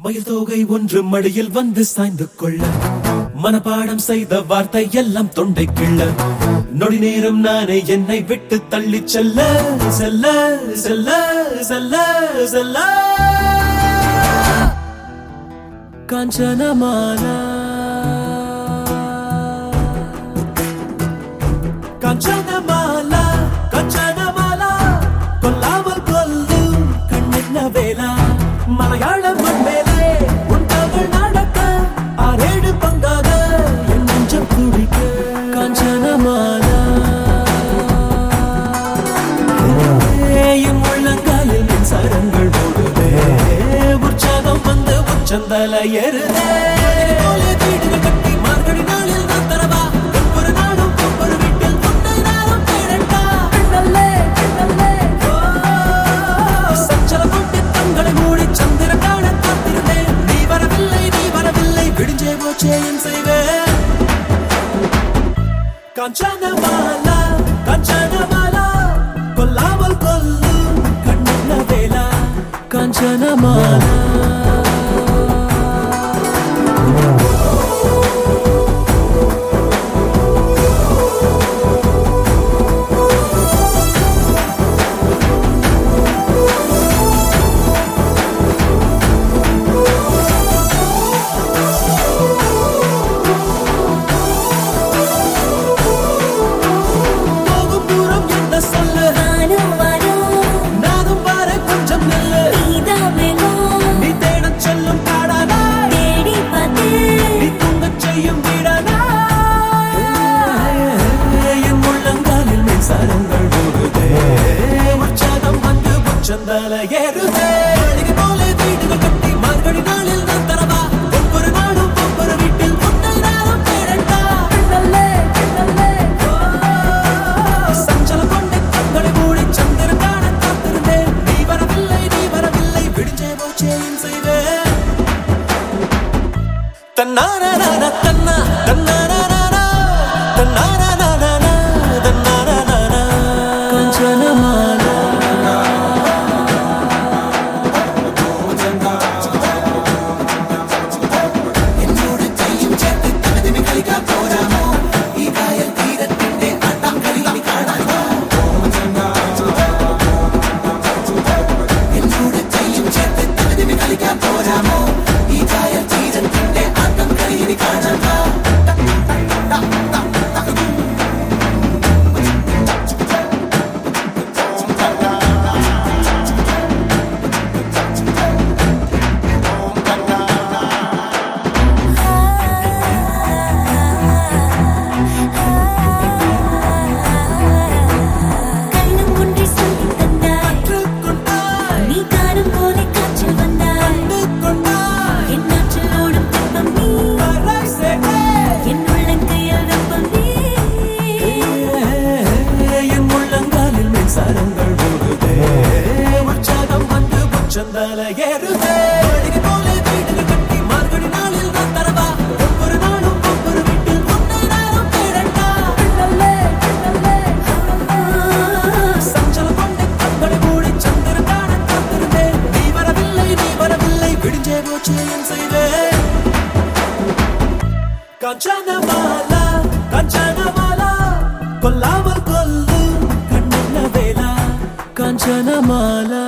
மயில் தோகை ஒன்று மடியில் வந்து சாய்ந்து கொள்ள மனப்பாடம் செய்த வார்த்தை எல்லாம் தொண்டை கிள்ள நொடி நேரம் நானே என்னை விட்டு தள்ளி செல்ல செல்ல செல்ல செல்ல செல்ல காஞ்சனமாலா காஞ்சனமாலா காஞ்சனமாலா கொல்லாமல் கொல்லும் கண்ணென்ன வேலா மலையாள மண்மேலே உன் தமிழ் நடக்க ஆறேழு பங்காக என் நெஞ்சம் துடிக்க காஞ்சனமாலா என் உள்ளங்காலில் மின்சாரங்கள் ஓடுதே உற்சாகம் வந்து உச்சந்தல ஏறுதே போலே வீடுகள் கட்டி மார்கழி நாளில் நான் தரவா ஒவ்வொரு நாளும் ஒவ்வொரு வீட்டில் உன்னை நானும் தேடட்டா சச்சலம் கொண்டு கண்களை மூடி சந்திரன் காண காத்திருந்தேன் நீ வரவில்லை நீ வரவில்லை விடிஞ்சே போச்சே என் செய்வேன் காஞ்சனமாலா காஞ்சனமாலா கொல்லாமல் கொல்லும் கண்ணன வேலா காஞ்சனமாலா போகும் தூரம் என்ன சொல்லு வானம் வரும் நானும் பாரு கொஞ்சம் நில்லு நீதான் வேணும் நீ தேடச் செல்லும் காடானா தேடி பார்த்தேன் நீ தூங்கச் செய்யும் வீடானா என் உள்ளங்காலில் மின்சாரங்கள் ஓடுதே உற்சாகம் வந்து உச்சந்தால ஏறுதே மாளிகை போல வீடுகள் கட்டி மார்கழி நாளில் நான் தரவா ஒவ்வொரு நாளும் ஒவ்வொரு வீட்டில் உன்னை நானும் தேடட்டா சஞ்சலம் கொண்டு கண்களை மூடி சந்திரன் காண காத்திருந்தேன் நீ வரவில்லை நீ வரவில்லை விடிஞ்சே போச்சே என் செய்வேன் தன்னாரான தன்னா தன்னாரானா தன்னாரானா தன்னாரானா காஞ்சனமாலா கண்ணம் ஒன்றை சொல்லித் தந்தாய் கொண்டாய் நீ காணும் போதே காற்றில் வந்தாய் கொண்டாய் என் ஆற்றில் ஓடும் தெப்பம் நீ பரசே என் உள்ளங்கையில் வெப்பம் நீ என் உள்ளங்காலில் மின்சாரங்கள் ஓடுதே உற்சாகம் வந்து உச்சந்தால ஏறுதே மாளிகை போல வீடுகள் கட்டி மார்கழி நாளில் நான் தரவா ஒவ்வொரு நாளும் ஒவ்வொரு வீட்டில் உன்னை நானும் தேடட்டா சஞ்சலம் கொண்டு கண்களை மூடி சந்திரன் காண காத்திருந்தேன் நீ வரவில்லை நீ வரவில்லை விடிஞ்சே போச்சு என் செய்வேன் காஞ்சனமாலா காஞ்சனமாலா கொல்லாமல் கொல்லும் கண்ணன வேலா காஞ்சனமாலா